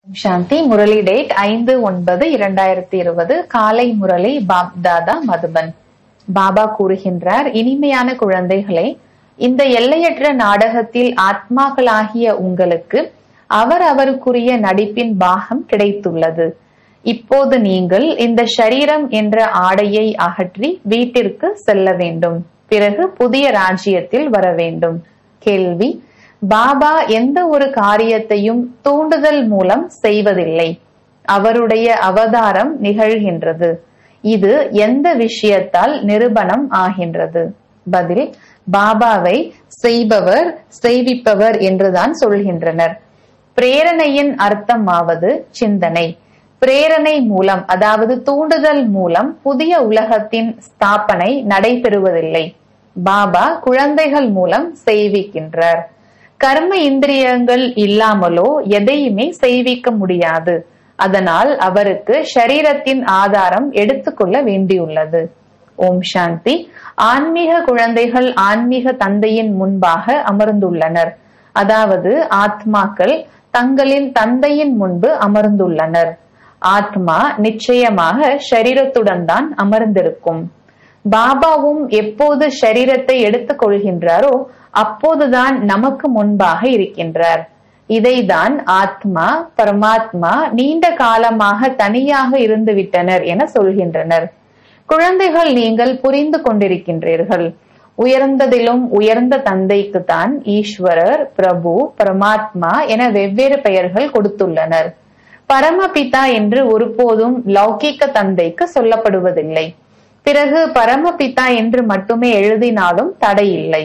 சாந்தி Murali date ஐந்து ஒன்பது இரண்டாயிரத்தி இருபது காலை முரளி பாப்தாதா மதுபன் பாபா கூறுகின்றார் இனிமையான குழந்தைகளே இந்த எல்லையற்ற நாடகத்தில் ஆத்மாக்களாகிய உங்களுக்கு அவர் அவருக்குரிய நடிப்பின் பாகம் கிடைத்துள்ளது இப்போது நீங்கள் இந்த ஷரீரம் என்ற ஆடையை அகற்றி வீட்டிற்கு செல்ல வேண்டும் பிறகு புதிய ராஜ்யத்தில் வர வேண்டும் கேள்வி பாபா எந்த ஒரு காரியத்தையும் தூண்டுதல் மூலம் செய்வதில்லை அவருடைய அவதாரம் நிகழ்கின்றது இது எந்த விஷயத்தால் நிரூபணம் ஆகின்றது பதில் பாபாவை செய்பவர் செய்விப்பவர் என்றுதான் சொல்கின்றனர் பிரேரணையின் அர்த்தமாவது சிந்தனை பிரேரணை மூலம் அதாவது தூண்டுதல் மூலம் புதிய உலகத்தின் ஸ்தாபனை நடைபெறுவதில்லை பாபா குழந்தைகள் மூலம் செய்விக்கின்றார் கர்ம இந்திரியங்கள் இல்லாமலோ எதையுமே செய்விக்க முடியாது அதனால் அவருக்கு ஷரீரத்தின் ஆதாரம் எடுத்துக்கொள்ள வேண்டியுள்ளது ஓம் சாந்தி ஆன்மீக குழந்தைகள் ஆன்மீக தந்தையின் முன்பாக அமர்ந்துள்ளனர் அதாவது ஆத்மாக்கள் தங்களின் தந்தையின் முன்பு அமர்ந்துள்ளனர் ஆத்மா நிச்சயமாக ஷரீரத்துடன் தான் அமர்ந்திருக்கும் பாபாவும் எப்போது ஷரீரத்தை எடுத்துக் கொள்கின்றாரோ அப்போதுதான் நமக்கு முன்பாக இருக்கின்றார் இதைதான் ஆத்மா பரமாத்மா நீண்ட காலமாக தனியாக இருந்து விட்டனர் என சொல்கின்றனர் குழந்தைகள் நீங்கள் புரிந்து கொண்டிருக்கின்றீர்கள் உயர்ந்ததிலும் உயர்ந்த தந்தைக்கு தான் ஈஸ்வரர் பிரபு பரமாத்மா என வெவ்வேறு பெயர்கள் கொடுத்துள்ளனர் பரமபிதா என்று ஒருபோதும் லௌகிக்க தந்தைக்கு சொல்லப்படுவதில்லை பிறகு பரமபிதா என்று மட்டுமே எழுதினாலும் தடையில்லை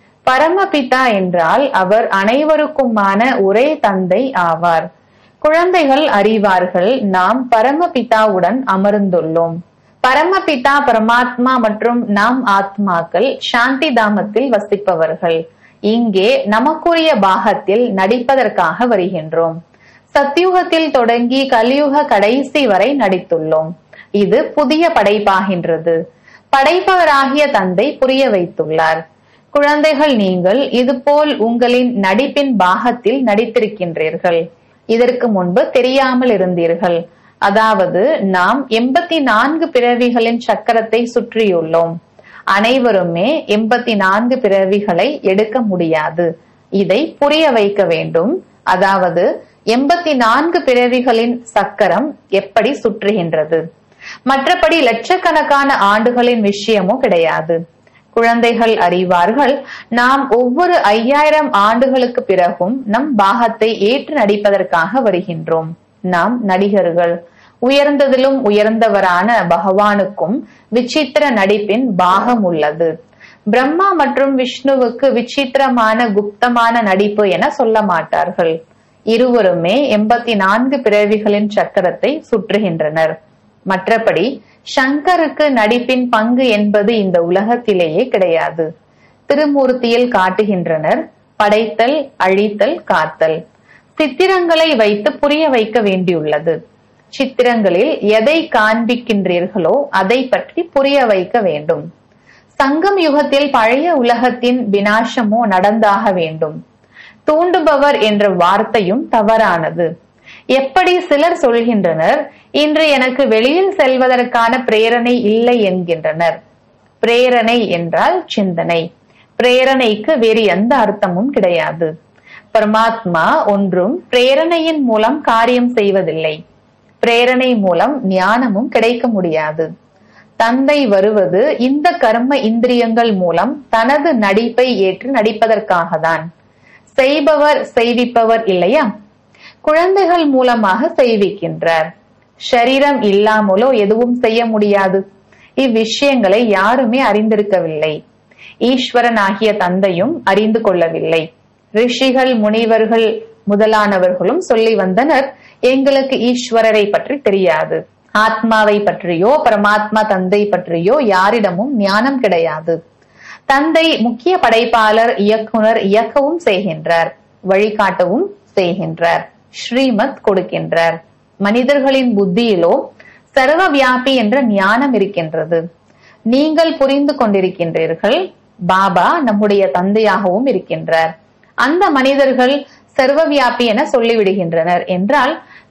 பரமபிதா என்றால் அவர் அனைவருக்குமான ஒரே தந்தை ஆவார் குழந்தைகள் அறிவார்கள் நாம் பரமபிதாவுடன் அமர்ந்துள்ளோம் பரமபிதா பரமாத்மா மற்றும் நாம் ஆத்மாக்கள் சாந்தி தாமத்தில் வசிப்பவர்கள் இங்கே நமக்குரிய பாகத்தில் நடிப்பதற்காக வருகின்றோம் சத்யுகத்தில் தொடங்கி கலியுக கடைசி வரை நடித்துள்ளோம் இது புதிய படைப்பாகின்றது படைப்பவராகிய தந்தை புரிய வைத்துள்ளார் குழந்தைகள் நீங்கள் இதுபோல் உங்களின் நடிப்பின் பாகத்தில் நடித்திருக்கின்றீர்கள் இதற்கு முன்பு தெரியாமல் இருந்தீர்கள் அதாவது நாம் எண்பத்தி நான்கு பிறவிகளின் சக்கரத்தை சுற்றியுள்ளோம் அனைவருமே எண்பத்தி நான்கு பிறவிகளை எடுக்க முடியாது இதை புரிய வைக்க வேண்டும் அதாவது எண்பத்தி நான்கு பிறவிகளின் சக்கரம் எப்படி சுற்றுகின்றது மற்றபடி லட்சக்கணக்கான ஆண்டுகளின் விஷயமும் கிடையாது குழந்தைகள் அறிவார்கள் நாம் ஒவ்வொரு ஐயாயிரம் ஆண்டுகளுக்கு பிறகும் நம் பாகத்தை ஏற்று நடிப்பதற்காக வருகின்றோம் நாம் நடிகர்கள் உயர்ந்ததிலும் உயர்ந்தவரான பகவானுக்கும் விசித்திர நடிப்பின் பாகம் உள்ளது பிரம்மா மற்றும் விஷ்ணுவுக்கு விசித்திரமான குப்தமான நடிப்பு என சொல்ல மாட்டார்கள் இருவருமே எண்பத்தி நான்கு பிறவிகளின் சக்கரத்தை சுற்றுகின்றனர் மற்றபடி ஷங்கருக்கு நடிப்பின் பங்கு என்பது இந்த உலகத்திலேயே கிடையாது திருமூர்த்தியில் காட்டுகின்றனர் படைத்தல் அழித்தல் காத்தல் சித்திரங்களை வைத்து புரிய வைக்க வேண்டியுள்ளது சித்திரங்களில் எதை காண்பிக்கின்றீர்களோ அதை பற்றி புரிய வைக்க வேண்டும் சங்கம் யுகத்தில் பழைய உலகத்தின் வினாசமோ நடந்தாக வேண்டும் தூண்டுபவர் என்ற வார்த்தையும் தவறானது எப்படி சிலர் சொல்கின்றனர் இன்று எனக்கு வெளியில் செல்வதற்கான பிரேரணை இல்லை என்கின்றனர் பிரேரணை என்றால் சிந்தனை பிரேரணைக்கு வேறு எந்த அர்த்தமும் கிடையாது பரமாத்மா ஒன்றும் பிரேரணையின் மூலம் காரியம் செய்வதில்லை பிரேரணை மூலம் ஞானமும் கிடைக்க முடியாது தந்தை வருவது இந்த கர்ம இந்திரியங்கள் மூலம் தனது நடிப்பை ஏற்று நடிப்பதற்காக தான் செய்பவர் செய்விப்பவர் இல்லையா குழந்தைகள் மூலமாக செய்விக்கின்றார் ஷரீரம் இல்லாமலோ எதுவும் செய்ய முடியாது இவ்விஷயங்களை யாருமே அறிந்திருக்கவில்லை ஈஸ்வரன் ஆகிய தந்தையும் அறிந்து கொள்ளவில்லை ரிஷிகள் முனிவர்கள் முதலானவர்களும் சொல்லி வந்தனர் எங்களுக்கு ஈஸ்வரரை பற்றி தெரியாது ஆத்மாவை பற்றியோ பரமாத்மா தந்தை பற்றியோ யாரிடமும் ஞானம் கிடையாது தந்தை முக்கிய படைப்பாளர் இயக்குனர் இயக்கவும் செய்கின்றார் வழிகாட்டவும் செய்கின்றார் ஸ்ரீமத் கொடுக்கின்றார் மனிதர்களின் புத்தியிலோ சர்வ வியாபி என்ற ஞானம் இருக்கின்றது நீங்கள் புரிந்து கொண்டிருக்கின்றீர்கள் பாபா நம்முடைய தந்தையாகவும் இருக்கின்றார் அந்த மனிதர்கள் சர்வவியாபி என சொல்லிவிடுகின்றனர் என்றால்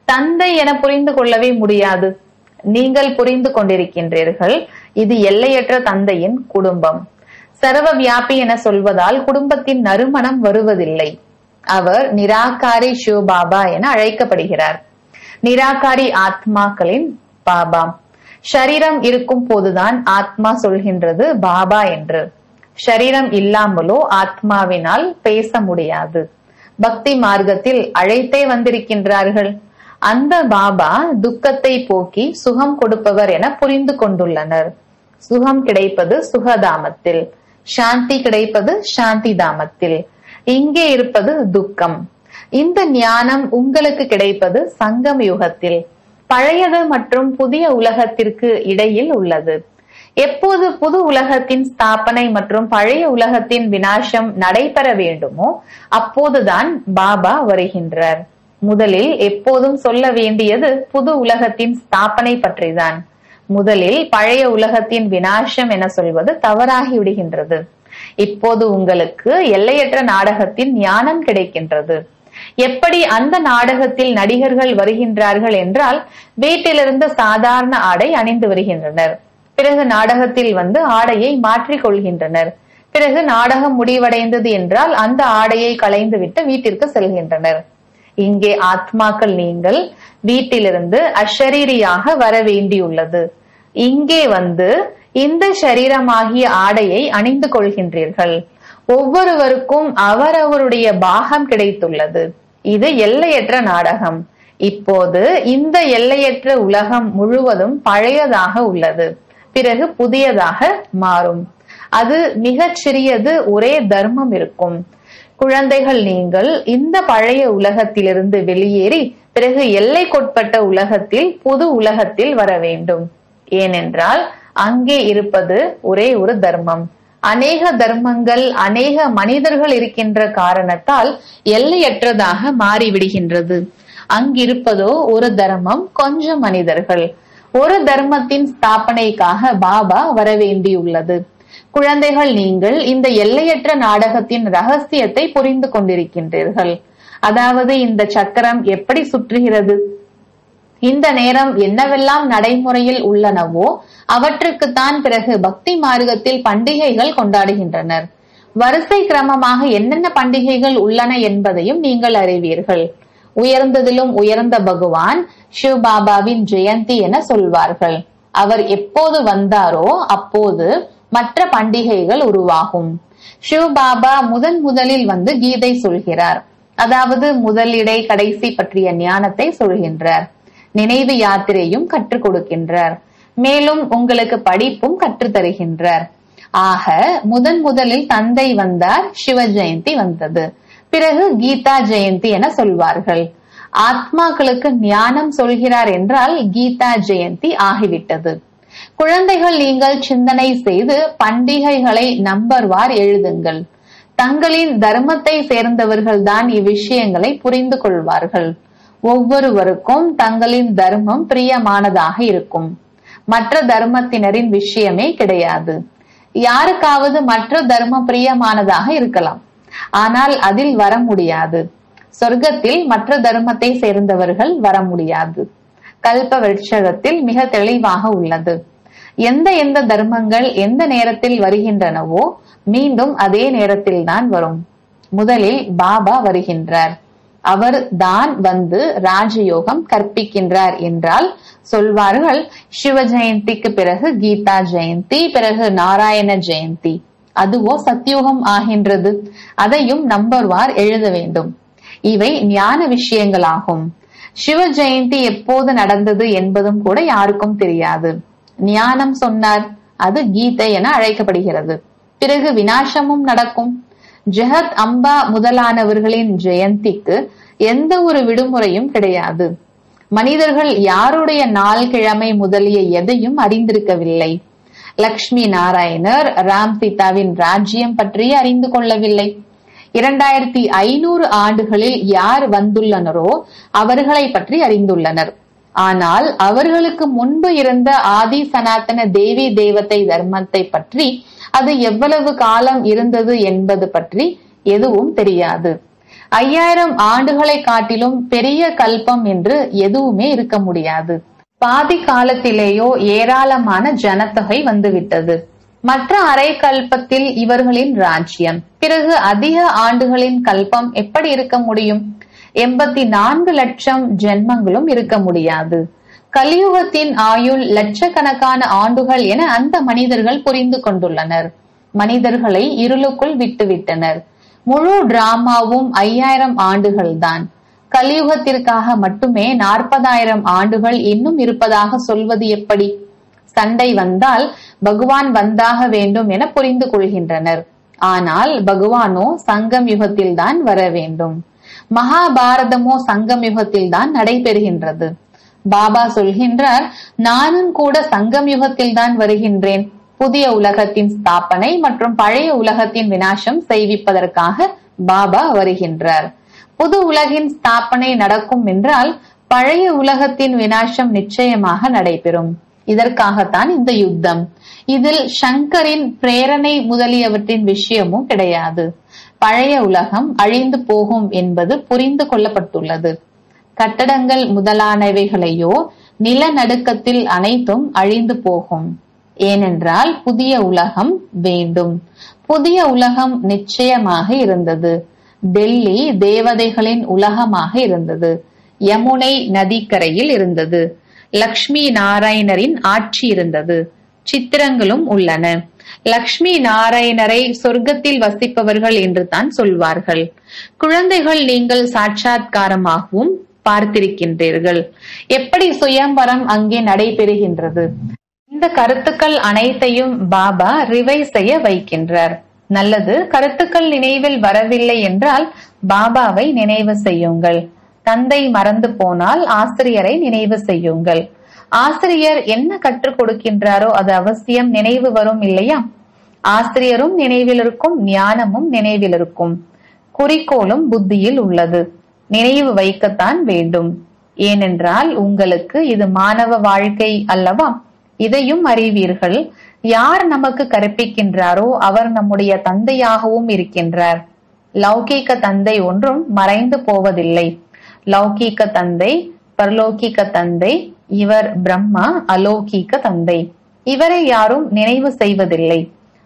தந்தை என புரிந்து கொள்ளவே முடியாது நீங்கள் புரிந்து கொண்டிருக்கின்றீர்கள் இது எல்லையற்ற தந்தையின் குடும்பம் சர்வ வியாபி என சொல்வதால் குடும்பத்தின் நறுமணம் வருவதில்லை அவர் நிராகாரி ஷிவ பாபா என அழைக்கப்படுகிறார் நிராகாரி ஆத்மாக்களின் பாபா ஷரீரம் இருக்கும் போதுதான் ஆத்மா சொல்கின்றது பாபா என்று ஷரீரம் இல்லாமலோ ஆத்மாவினால் பேச முடியாது பக்தி மார்க்கத்தில் அழைத்தே வந்திருக்கின்றார்கள் அந்த பாபா துக்கத்தை போக்கி சுகம் கொடுப்பவர் என புரிந்து கொண்டுள்ளனர் சுகம் கிடைப்பது சுகதாமத்தில் சாந்தி கிடைப்பது சாந்தி தாமத்தில் இங்கே இருப்பது துக்கம் இந்த ஞானம் உங்களுக்கு கிடைப்பது சங்கம் யுகத்தில் பழையது மற்றும் புதிய உலகத்திற்கு இடையில் உள்ளது எப்போது புது உலகத்தின் ஸ்தாபனை மற்றும் பழைய உலகத்தின் வினாசம் நடைபெற வேண்டுமோ அப்போதுதான் பாபா வருகின்றார் முதலில் எப்போதும் சொல்ல வேண்டியது புது உலகத்தின் ஸ்தாபனை பற்றிதான் முதலில் பழைய உலகத்தின் வினாசம் என சொல்வது தவறாகி விடுகின்றது இப்போது உங்களுக்கு எல்லையற்ற நாடகத்தின் ஞானம் கிடைக்கின்றது எப்படி அந்த நாடகத்தில் நடிகர்கள் வருகின்றார்கள் என்றால் வீட்டிலிருந்து சாதாரண ஆடை அணிந்து வருகின்றனர் பிறகு நாடகத்தில் வந்து ஆடையை மாற்றிக் கொள்கின்றனர் பிறகு நாடகம் முடிவடைந்தது என்றால் அந்த ஆடையை களைந்துவிட்டு வீட்டிற்கு செல்கின்றனர் இங்கே ஆத்மாக்கள் நீங்கள் வீட்டிலிருந்து அஷரீரியாக வர வேண்டியுள்ளது இங்கே வந்து இந்த சரீரமாகிய ஆடையை அணிந்து கொள்கின்றீர்கள் ஒவ்வொருவருக்கும் அவரவருடைய பாகம் கிடைத்துள்ளது இது எல்லையற்ற நாடகம் இப்போது இந்த எல்லையற்ற உலகம் முழுவதும் பழையதாக உள்ளது பிறகு புதியதாக மாறும் அது மிகச் சிறியது ஒரே தர்மம் இருக்கும் குழந்தைகள் நீங்கள் இந்த பழைய உலகத்திலிருந்து வெளியேறி பிறகு எல்லைக்குட்பட்ட உலகத்தில் புது உலகத்தில் வர வேண்டும் ஏனென்றால் அங்கே இருப்பது ஒரே ஒரு தர்மம் அநேக தர்மங்கள் அநேக மனிதர்கள் இருக்கின்ற காரணத்தால் எல்லையற்றதாக மாறிவிடுகின்றது அங்கிருப்பதோ ஒரு தர்மம் கொஞ்சம் மனிதர்கள் ஒரு தர்மத்தின் ஸ்தாபனைக்காக பாபா வரவேண்டியுள்ளது குழந்தைகள் நீங்கள் இந்த எல்லையற்ற நாடகத்தின் ரகசியத்தை புரிந்து கொண்டிருக்கின்றீர்கள் அதாவது இந்த சக்கரம் எப்படி சுற்றுகிறது இந்த நேரம் என்னவெல்லாம் நடைமுறையில் உள்ளனவோ அவற்றுக்குத்தான் பிறகு பக்தி மார்க்கத்தில் பண்டிகைகள் கொண்டாடுகின்றனர் வரிசை கிரமமாக என்னென்ன பண்டிகைகள் உள்ளன என்பதையும் நீங்கள் அறிவீர்கள் உயர்ந்ததிலும் உயர்ந்த பகவான் சிவ பாபாவின் ஜெயந்தி என சொல்வார்கள் அவர் எப்போது வந்தாரோ அப்போது மற்ற பண்டிகைகள் உருவாகும் சிவ பாபா முதன் முதலில் வந்து கீதை சொல்கிறார் அதாவது முதலிடை கடைசி பற்றிய ஞானத்தை சொல்கின்றார் நினைவு யாத்திரையும் கற்றுக் கொடுக்கின்றார் மேலும் உங்களுக்கு படிப்பும் கற்றுத் தருகின்றார் ஆக முதன் முதலில் தந்தை வந்தார் சிவ ஜெயந்தி வந்தது பிறகு கீதா ஜெயந்தி என சொல்வார்கள் ஆத்மாக்களுக்கு ஞானம் சொல்கிறார் என்றால் கீதா ஜெயந்தி ஆகிவிட்டது குழந்தைகள் நீங்கள் சிந்தனை செய்து பண்டிகைகளை நம்பர்வார் எழுதுங்கள் தங்களின் தர்மத்தை சேர்ந்தவர்கள் தான் இவ்விஷயங்களை புரிந்து கொள்வார்கள் ஒவ்வொருவருக்கும் தங்களின் தர்மம் பிரியமானதாக இருக்கும் மற்ற தர்மத்தினரின் விஷயமே கிடையாது யாருக்காவது மற்ற தர்மம் பிரியமானதாக இருக்கலாம் ஆனால் அதில் வர முடியாது சொர்க்கத்தில் மற்ற தர்மத்தை சேர்ந்தவர்கள் வர முடியாது கல்ப விருட்சகத்தில் மிக தெளிவாக உள்ளது எந்த எந்த தர்மங்கள் எந்த நேரத்தில் வருகின்றனவோ மீண்டும் அதே நேரத்தில் தான் வரும் முதலில் பாபா வருகின்றார் அவர் தான் வந்து ராஜயோகம் கற்பிக்கின்றார் என்றால் சொல்வார்கள் சிவ ஜெயந்திக்கு பிறகு கீதா ஜெயந்தி பிறகு நாராயண ஜெயந்தி அதுவோ சத்தியுகம் ஆகின்றது அதையும் நம்பர்வார் எழுத வேண்டும் இவை ஞான விஷயங்களாகும் சிவ ஜெயந்தி எப்போது நடந்தது என்பதும் கூட யாருக்கும் தெரியாது ஞானம் சொன்னார் அது கீதை என அழைக்கப்படுகிறது பிறகு வினாசமும் நடக்கும் ஜெகத் அம்பா முதலானவர்களின் ஜெயந்திக்கு எந்த ஒரு விடுமுறையும் கிடையாது மனிதர்கள் யாருடைய நாள் கிழமை முதலிய எதையும் அறிந்திருக்கவில்லை லக்ஷ்மி நாராயணர் ராம் சீதாவின் ராஜ்யம் பற்றி அறிந்து கொள்ளவில்லை இரண்டாயிரத்தி ஐநூறு ஆண்டுகளில் யார் வந்துள்ளனரோ அவர்களை பற்றி அறிந்துள்ளனர் ஆனால் அவர்களுக்கு முன்பு இருந்த ஆதி சனாதன தேவி தேவதை தர்மத்தை பற்றி அது எவ்வளவு காலம் இருந்தது என்பது பற்றி எதுவும் தெரியாது ஐயாயிரம் ஆண்டுகளை காட்டிலும் பெரிய கல்பம் என்று எதுவுமே இருக்க முடியாது பாதி காலத்திலேயோ ஏராளமான ஜனத்தொகை வந்துவிட்டது மற்ற அரை கல்பத்தில் இவர்களின் ராஜ்யம் பிறகு அதிக ஆண்டுகளின் கல்பம் எப்படி இருக்க முடியும் எண்பத்தி நான்கு லட்சம் ஜென்மங்களும் இருக்க முடியாது கலியுகத்தின் ஆயுள் லட்சக்கணக்கான ஆண்டுகள் என அந்த மனிதர்கள் புரிந்து கொண்டுள்ளனர் மனிதர்களை இருளுக்குள் விட்டுவிட்டனர் முழு டிராமாவும் ஐயாயிரம் ஆண்டுகள்தான் கலியுகத்திற்காக மட்டுமே நாற்பதாயிரம் ஆண்டுகள் இன்னும் இருப்பதாக சொல்வது எப்படி சண்டை வந்தால் பகவான் வந்தாக வேண்டும் என புரிந்து கொள்கின்றனர் ஆனால் பகவானோ சங்கம் யுகத்தில் தான் வர வேண்டும் மகாபாரதமோ சங்கம் யுகத்தில் தான் நடைபெறுகின்றது பாபா சொல்கின்றார் நானும் கூட சங்கம் யுகத்தில் தான் வருகின்றேன் புதிய உலகத்தின் ஸ்தாபனை மற்றும் பழைய உலகத்தின் வினாசம் செய்விப்பதற்காக பாபா வருகின்றார் புது உலகின் ஸ்தாபனை நடக்கும் என்றால் பழைய உலகத்தின் வினாசம் நிச்சயமாக நடைபெறும் இதற்காகத்தான் இந்த யுத்தம் இதில் சங்கரின் பிரேரணை முதலியவற்றின் விஷயமும் கிடையாது பழைய உலகம் அழிந்து போகும் என்பது புரிந்து கொள்ளப்பட்டுள்ளது கட்டடங்கள் முதலானவைகளையோ நிலநடுக்கத்தில் அனைத்தும் அழிந்து போகும் ஏனென்றால் புதிய உலகம் வேண்டும் புதிய உலகம் நிச்சயமாக இருந்தது டெல்லி தேவதைகளின் உலகமாக இருந்தது யமுனை நதிக்கரையில் இருந்தது லக்ஷ்மி நாராயணரின் ஆட்சி இருந்தது சித்திரங்களும் உள்ளன லக்ஷ்மி நாராயணரை சொர்க்கத்தில் வசிப்பவர்கள் என்று தான் சொல்வார்கள் குழந்தைகள் நீங்கள் சாட்சாத்காரமாகவும் பார்த்திருக்கின்றீர்கள் எப்படி சுயம்பரம் அங்கே நடைபெறுகின்றது இந்த கருத்துக்கள் அனைத்தையும் பாபா ரிவைஸ் செய்ய வைக்கின்றார் நல்லது கருத்துக்கள் நினைவில் வரவில்லை என்றால் பாபாவை நினைவு செய்யுங்கள் தந்தை மறந்து போனால் ஆசிரியரை நினைவு செய்யுங்கள் ஆசிரியர் என்ன கற்றுக் கொடுக்கின்றாரோ அது அவசியம் நினைவு வரும் இல்லையா ஆசிரியரும் நினைவில் இருக்கும் ஞானமும் நினைவில் இருக்கும் குறிக்கோளும் புத்தியில் உள்ளது நினைவு வைக்கத்தான் வேண்டும் ஏனென்றால் உங்களுக்கு இது மாணவ வாழ்க்கை அல்லவா இதையும் அறிவீர்கள் யார் நமக்கு கற்பிக்கின்றாரோ அவர் நம்முடைய தந்தையாகவும் இருக்கின்றார் லௌகீக தந்தை ஒன்றும் மறைந்து போவதில்லை லௌகீக தந்தை பரலோகிக தந்தை இவர் பிரம்மா அலௌகீக தந்தை இவரை யாரும் நினைவு செய்வதில்லை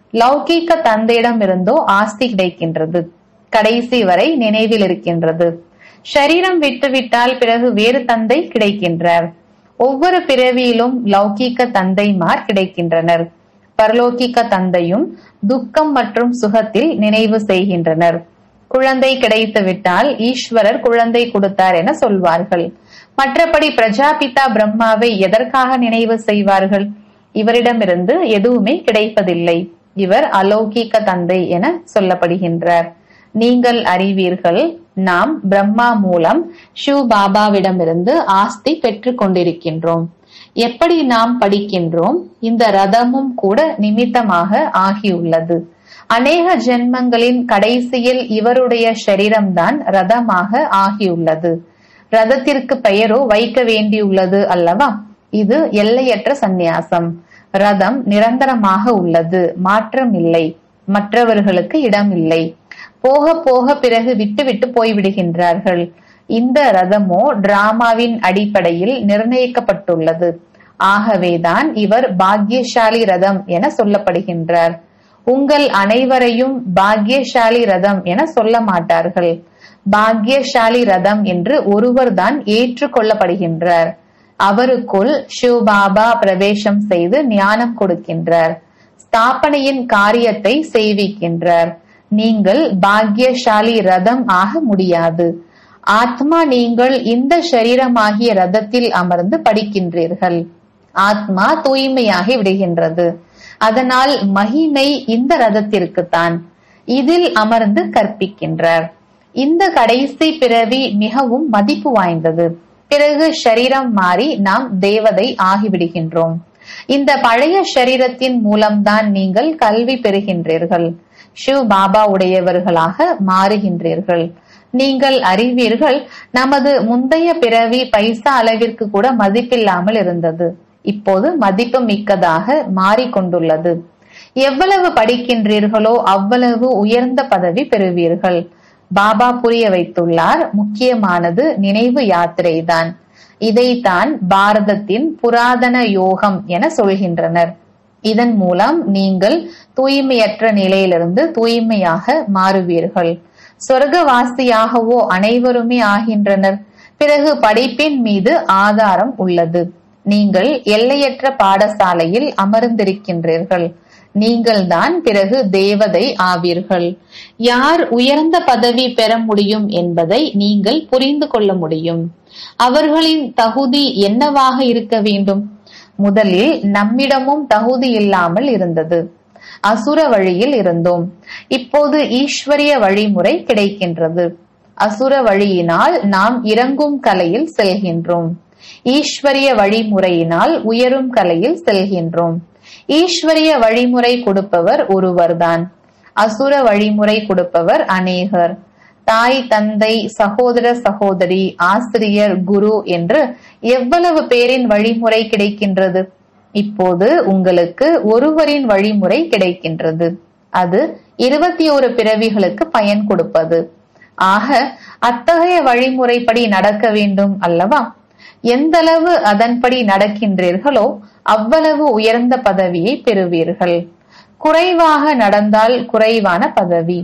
லௌகீக தந்தையிடம் இருந்தோ ஆஸ்தி கிடைக்கின்றது கடைசி வரை நினைவில் இருக்கின்றது ஷரீரம் விட்டுவிட்டால் பிறகு வேறு தந்தை கிடைக்கின்றார் ஒவ்வொரு பிறவியிலும் லௌகீக தந்தைமார் கிடைக்கின்றனர் பரலோகிக்க தந்தையும் துக்கம் மற்றும் சுகத்தில் நினைவு செய்கின்றனர் குழந்தை கிடைத்து விட்டால் ஈஸ்வரர் குழந்தை கொடுத்தார் என சொல்வார்கள் மற்றபடி பிரஜாபிதா பிரம்மாவை எதற்காக நினைவு செய்வார்கள் இவரிடமிருந்து எதுவுமே கிடைப்பதில்லை இவர் அலௌகிக்க தந்தை என சொல்லப்படுகின்றார் நீங்கள் அறிவீர்கள் நாம் பிரம்மா மூலம் ஷிவ் பாபாவிடமிருந்து ஆஸ்தி பெற்றுக் கொண்டிருக்கின்றோம் எப்படி நாம் படிக்கின்றோம் இந்த ரதமும் கூட நிமித்தமாக ஆகியுள்ளது அநேக ஜென்மங்களின் கடைசியில் இவருடைய சரீரம்தான் ரதமாக ஆகியுள்ளது ரதத்திற்கு பெயரோ வைக்க வேண்டியுள்ளது அல்லவா இது எல்லையற்ற சந்நியாசம் ரதம் நிரந்தரமாக உள்ளது மாற்றம் இல்லை மற்றவர்களுக்கு இடம் இல்லை போக போக பிறகு விட்டு விட்டு போய்விடுகின்றார்கள் இந்த ரதமோ டிராமாவின் அடிப்படையில் நிர்ணயிக்கப்பட்டுள்ளது ஆகவேதான் இவர் பாக்யசாலி ரதம் என சொல்லப்படுகின்றார் உங்கள் அனைவரையும் பாக்யசாலி ரதம் என சொல்ல மாட்டார்கள் பாக்யசாலி ரதம் என்று ஒருவர்தான் ஏற்றுக்கொள்ளப்படுகின்றார் அவருக்குள் சிவபாபா பிரவேசம் செய்து ஞானம் கொடுக்கின்றார் ஸ்தாபனையின் காரியத்தை செய்விக்கின்றார் நீங்கள் பாக்யசாலி ரதம் ஆக முடியாது ஆத்மா நீங்கள் இந்த சரீரமாகிய ரதத்தில் அமர்ந்து படிக்கின்றீர்கள் ஆத்மா தூய்மையாகி விடுகின்றது அதனால் மகிமை இந்த ரதத்திற்குத்தான் இதில் அமர்ந்து கற்பிக்கின்றார் இந்த கடைசி பிறவி மிகவும் மதிப்பு வாய்ந்தது பிறகு ஷரீரம் மாறி நாம் தேவதை ஆகிவிடுகின்றோம் இந்த பழைய ஷரீரத்தின் மூலம்தான் நீங்கள் கல்வி பெறுகின்றீர்கள் சிவ் பாபா உடையவர்களாக மாறுகின்றீர்கள் நீங்கள் அறிவீர்கள் நமது முந்தைய பிறவி பைசா அளவிற்கு கூட மதிப்பில்லாமல் இருந்தது இப்போது மதிப்பு மிக்கதாக மாறிக்கொண்டுள்ளது எவ்வளவு படிக்கின்றீர்களோ அவ்வளவு உயர்ந்த பதவி பெறுவீர்கள் பாபா புரிய வைத்துள்ளார் முக்கியமானது நினைவு யாத்திரைதான் இதைத்தான் பாரதத்தின் புராதன யோகம் என சொல்கின்றனர் இதன் மூலம் நீங்கள் தூய்மையற்ற நிலையிலிருந்து தூய்மையாக மாறுவீர்கள் சொர்க்கவாசியாகவோ அனைவருமே ஆகின்றனர் பிறகு படிப்பின் மீது ஆதாரம் உள்ளது நீங்கள் எல்லையற்ற பாடசாலையில் அமர்ந்திருக்கின்றீர்கள் நீங்கள்தான் பிறகு தேவதை ஆவீர்கள் யார் உயர்ந்த பதவி பெற முடியும் என்பதை நீங்கள் புரிந்து கொள்ள முடியும் அவர்களின் தகுதி என்னவாக இருக்க வேண்டும் முதலில் நம்மிடமும் தகுதி இல்லாமல் இருந்தது அசுர வழியில் இருந்தோம் இப்போது ஈஸ்வரிய வழிமுறை கிடைக்கின்றது அசுர வழியினால் நாம் இறங்கும் கலையில் செல்கின்றோம் ஈஸ்வரிய வழிமுறையினால் உயரும் கலையில் செல்கின்றோம் ஈஸ்வரிய வழிமுறை கொடுப்பவர் ஒருவர்தான் அசுர வழிமுறை கொடுப்பவர் அநேகர் தாய் தந்தை சகோதர சகோதரி ஆசிரியர் குரு என்று எவ்வளவு பேரின் வழிமுறை கிடைக்கின்றது இப்போது உங்களுக்கு ஒருவரின் வழிமுறை கிடைக்கின்றது அது இருபத்தி ஒரு பிறவிகளுக்கு பயன் கொடுப்பது ஆக அத்தகைய வழிமுறைப்படி நடக்க வேண்டும் அல்லவா எந்தளவு அதன்படி நடக்கின்றீர்களோ அவ்வளவு உயர்ந்த பதவியை பெறுவீர்கள் குறைவாக நடந்தால் குறைவான பதவி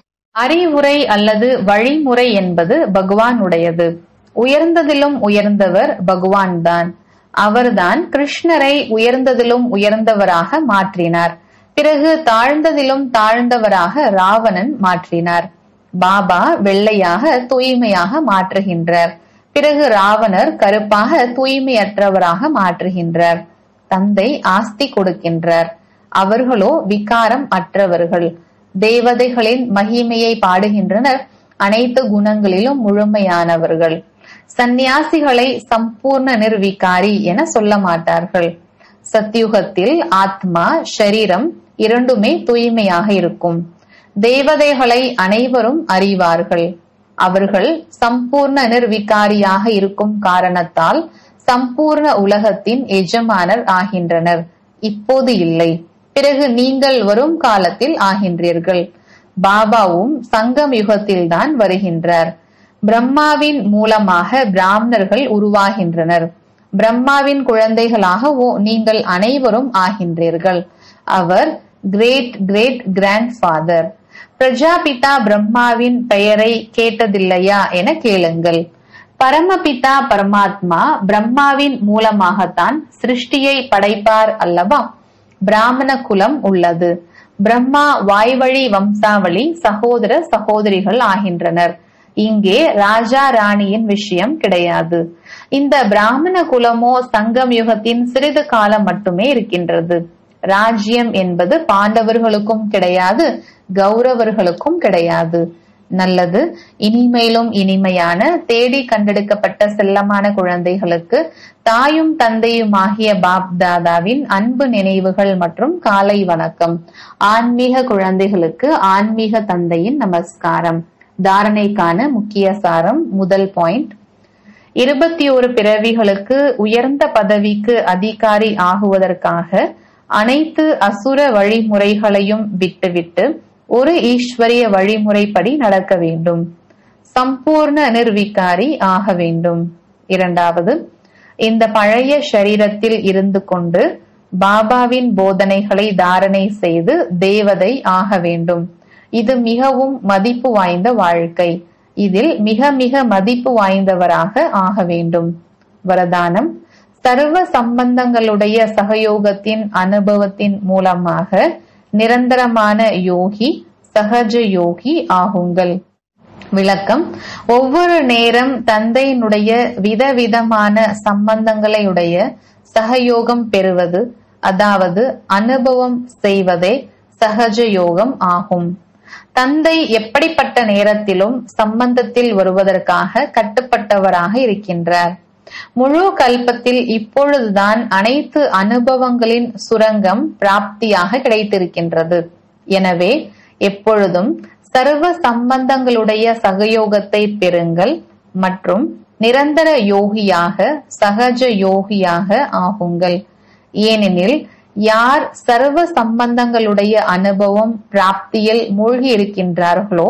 அறிவுரை அல்லது வழிமுறை என்பது பகவான் உடையது உயர்ந்ததிலும் உயர்ந்தவர் பகவான் தான் அவர்தான் கிருஷ்ணரை உயர்ந்ததிலும் உயர்ந்தவராக மாற்றினார் பிறகு தாழ்ந்ததிலும் தாழ்ந்தவராக ராவணன் மாற்றினார் பாபா வெள்ளையாக தூய்மையாக மாற்றுகின்றார் பிறகு ராவணர் கருப்பாக தூய்மையற்றவராக மாற்றுகின்றார் தந்தை ஆஸ்தி கொடுக்கின்றார் அவர்களோ விகாரம் அற்றவர்கள் தேவதைகளின் மகிமையை பாடுகின்றனர் அனைத்து குணங்களிலும் முழுமையானவர்கள் சந்நியாசிகளை சம்பூர்ண நிர்விகாரி என சொல்ல மாட்டார்கள் சத்யுகத்தில் ஆத்மா ஷரீரம் இரண்டுமே தூய்மையாக இருக்கும் தேவதைகளை அனைவரும் அறிவார்கள் அவர்கள் சம்பூர்ண நிர்விகாரியாக இருக்கும் காரணத்தால் சம்பூர்ண உலகத்தின் எஜமானர் ஆகின்றனர் இப்போது இல்லை பிறகு நீங்கள் வரும் காலத்தில் ஆகின்றீர்கள் பாபாவும் சங்கம் யுகத்தில்தான் வருகின்றார் பிரம்மாவின் மூலமாக பிராமணர்கள் உருவாகின்றனர் பிரம்மாவின் குழந்தைகளாக நீங்கள் அனைவரும் ஆகின்றீர்கள் அவர் great great grandfather Prajapita பிரம்மாவின் பெயரை கேட்டதில்லையா என கேளுங்கள் பரமபிதா பரமாத்மா பிரம்மாவின் மூலமாகத்தான் சிருஷ்டியை படைப்பார் அல்லவா பிராமண குலம் உள்ளது பிரம்மா வாய்வழி வம்சாவளி சகோதர சகோதரிகள் ஆகின்றனர் இங்கே ராஜா ராணியின் விஷயம் கிடையாது இந்த பிராமண குலமோ சங்கம் யுகத்தின் சிறிது காலம் மட்டுமே இருக்கின்றது ராஜ்யம் என்பது பாண்டவர்களுக்கும் கிடையாது கௌரவர்களுக்கும் கிடையாது நல்லது இனிமேலும் இனிமையான தேடி கண்டெடுக்கப்பட்ட செல்லமான குழந்தைகளுக்கு தாயும் தந்தையுமாகிய பாப் தாதாவின் அன்பு நினைவுகள் மற்றும் காலை வணக்கம் ஆன்மீக குழந்தைகளுக்கு ஆன்மீக தந்தையின் நமஸ்காரம் தாரணைக்கான முக்கிய சாரம் முதல் பாயிண்ட் இருபத்தி ஒரு பிறவிகளுக்கு உயர்ந்த பதவிக்கு அதிகாரி ஆகுவதற்காக அனைத்து அசுர வழிமுறைகளையும் விட்டுவிட்டு ஒரு ஈஸ்வரிய வழிமுறைப்படி நடக்க வேண்டும் சம்பூர்ண நிர்விகாரி ஆக வேண்டும் இரண்டாவது இந்த பழைய சரீரத்தில் இருந்து கொண்டு பாபாவின் போதனைகளை தாரணை செய்து தேவதை ஆக வேண்டும் இது மிகவும் மதிப்பு வாய்ந்த வாழ்க்கை இதில் மிக மிக மதிப்பு வாய்ந்தவராக ஆக வேண்டும் வரதானம் சர்வ சம்பந்தங்களுடைய சகயோகத்தின் அனுபவத்தின் மூலமாக நிரந்தரமான யோகி சகஜ யோகி ஆகுங்கள் விளக்கம் ஒவ்வொரு நேரம் தந்தையினுடைய விதவிதமான சம்பந்தங்களையுடைய சகயோகம் பெறுவது அதாவது அனுபவம் செய்வதே சகஜ யோகம் ஆகும் தந்தை எப்படிப்பட்ட நேரத்திலும் சம்பந்தத்தில் வருவதற்காக கட்டுப்பட்டவராக இருக்கின்றார் முழு கல்பத்தில் இப்பொழுதுதான் அனைத்து அனுபவங்களின் சுரங்கம் பிராப்தியாக கிடைத்திருக்கின்றது எனவே எப்பொழுதும் சர்வ சம்பந்தங்களுடைய சகயோகத்தை பெறுங்கள் மற்றும் நிரந்தர யோகியாக சகஜ யோகியாக ஆகுங்கள் ஏனெனில் யார் சர்வ சம்பந்தங்களுடைய அனுபவம் பிராப்தியில் மூழ்கி இருக்கின்றார்களோ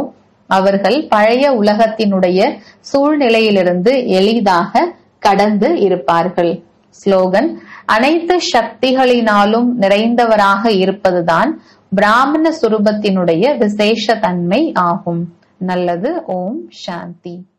அவர்கள் பழைய உலகத்தினுடைய சூழ்நிலையிலிருந்து எளிதாக கடந்து இருப்பார்கள் ஸ்லோகன் அனைத்து சக்திகளினாலும் நிறைந்தவராக இருப்பதுதான் பிராமண சுரூபத்தினுடைய விசேஷ தன்மை ஆகும் நல்லது ஓம் சாந்தி